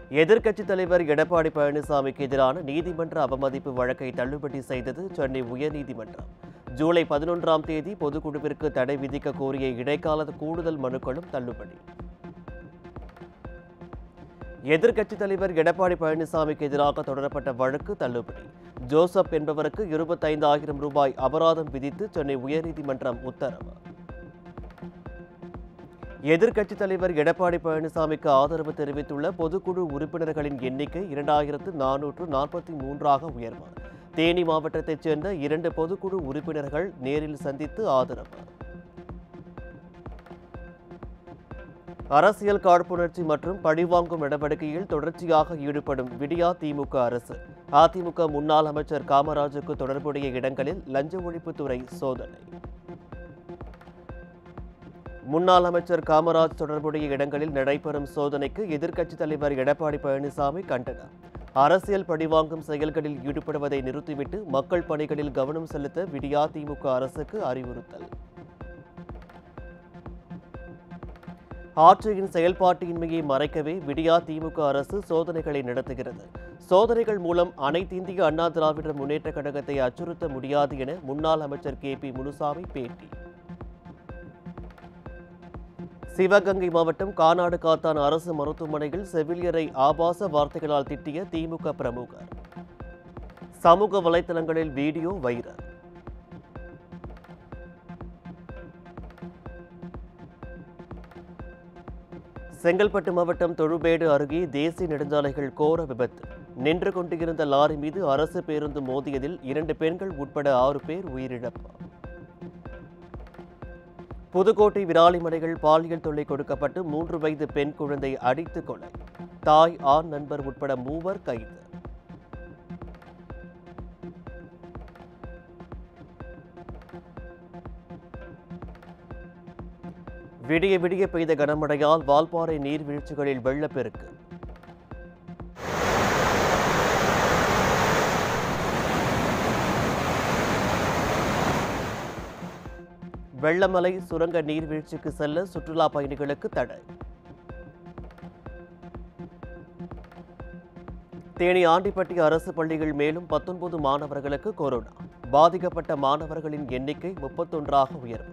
எதிர்க்கட்சித் தலைவர் எடப்பாடி பழனிசாமிக்கு எதிரான நீதிமன்ற அவமதிப்பு வழக்கை தள்ளுபடி செய்தது சென்னை உயர்நீதிமன்றம் ஜூலை பதினொன்றாம் தேதி பொதுக்குழுவிற்கு தடை விதிக்க கோரிய இடைக்கால கூடுதல் மனுக்களும் தள்ளுபடி எதிர்க்கட்சித் தலைவர் எடப்பாடி பழனிசாமிக்கு எதிராக தொடரப்பட்ட வழக்கு தள்ளுபடி ஜோசப் என்பவருக்கு இருபத்தைந்தாயிரம் ரூபாய் அபராதம் விதித்து சென்னை உயர்நீதிமன்றம் உத்தரவு எதிர்க்கட்சித் தலைவர் எடப்பாடி பழனிசாமிக்கு ஆதரவு தெரிவித்துள்ள பொதுக்குழு உறுப்பினர்களின் எண்ணிக்கை இரண்டாயிரத்து நானூற்று நாற்பத்தி மூன்றாக உயர்வு தேனி மாவட்டத்தைச் சேர்ந்த இரண்டு பொதுக்குழு உறுப்பினர்கள் நேரில் சந்தித்து ஆதரவு அரசியல் காழ்ப்புணர்ச்சி மற்றும் பழிவாங்கும் நடவடிக்கையில் தொடர்ச்சியாக ஈடுபடும் விடியா திமுக அரசு அதிமுக முன்னாள் அமைச்சர் காமராஜுக்கு தொடர்புடைய இடங்களில் லஞ்ச ஒழிப்புத்துறை சோதனை முன்னாள் அமைச்சர் காமராஜ் தொடர்புடைய இடங்களில் நடைபெறும் சோதனைக்கு எதிர்க்கட்சித் தலைவர் எடப்பாடி பழனிசாமி கண்டனம் அரசியல் பழிவாங்கும் செயல்களில் ஈடுபடுவதை நிறுத்திவிட்டு மக்கள் பணிகளில் கவனம் செலுத்த விடியா திமுக அரசுக்கு அறிவுறுத்தல் ஆட்சியின் செயல்பாட்டின்மையை மறைக்கவே விடியா திமுக அரசு சோதனைகளை நடத்துகிறது சோதனைகள் மூலம் அனைத்திந்திய அண்ணா திராவிடர் முன்னேற்ற கழகத்தை அச்சுறுத்த முடியாது என முன்னாள் அமைச்சர் கே பி முனுசாமி பேட்டி சிவகங்கை மாவட்டம் கானாடு காத்தான் அரசு மருத்துவமனையில் செவிலியரை ஆபாச வார்த்தைகளால் திட்டிய திமுக பிரமுகர் சமூக வலைதளங்களில் வீடியோ வைரல் செங்கல்பட்டு மாவட்டம் தொழுபேடு அருகே தேசிய நெடுஞ்சாலைகள் கோர விபத்து நின்று கொண்டிருந்த லாரி மீது அரசு பேருந்து மோதியதில் இரண்டு பெண்கள் உட்பட ஆறு பேர் உயிரிழப்பு புதுக்கோட்டை விராலிமலைகள் பாலியல் தொல்லை கொடுக்கப்பட்டு மூன்று வயது பெண் குழந்தை அடித்து கொலை தாய் ஆண் நண்பர் உட்பட மூவர் கைது விடிய விடிய பெய்த கனமழையால் வால்பாறை நீர்வீழ்ச்சிகளில் வெள்ளப்பெருக்கு வெள்ளமலை சுரங்க நீர்வீழ்ச்சிக்கு செல்ல சுற்றுலா பயணிகளுக்கு தடை தேனி ஆண்டிப்பட்டி அரசு பள்ளிகள் மேலும் பத்தொன்பது மாணவர்களுக்கு கொரோனா பாதிக்கப்பட்ட மாணவர்களின் எண்ணிக்கை முப்பத்தொன்றாக உயர்வு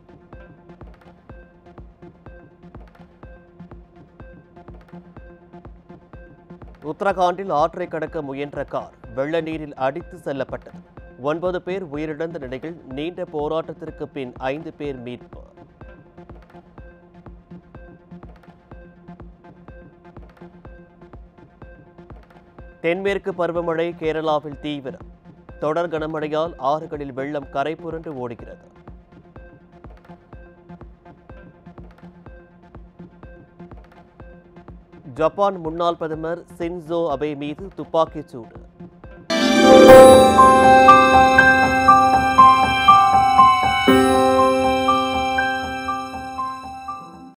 உத்தரகாண்டில் ஆற்றை கடக்க முயன்ற கார் வெள்ள நீரில் அடித்து செல்லப்பட்டது ஒன்பது பேர் உயிரிழந்த நிலையில் நீண்ட போராட்டத்திற்கு பின் ஐந்து பேர் மீட்பு தென்மேற்கு பருவமழை கேரளாவில் தீவிரம் தொடர் கனமழையால் ஆறுகளில் வெள்ளம் கரை புரண்டு ஓடுகிறது ஜப்பான் முன்னாள் பிரதமர் சின்சோ அபே மீது துப்பாக்கிச் சூடு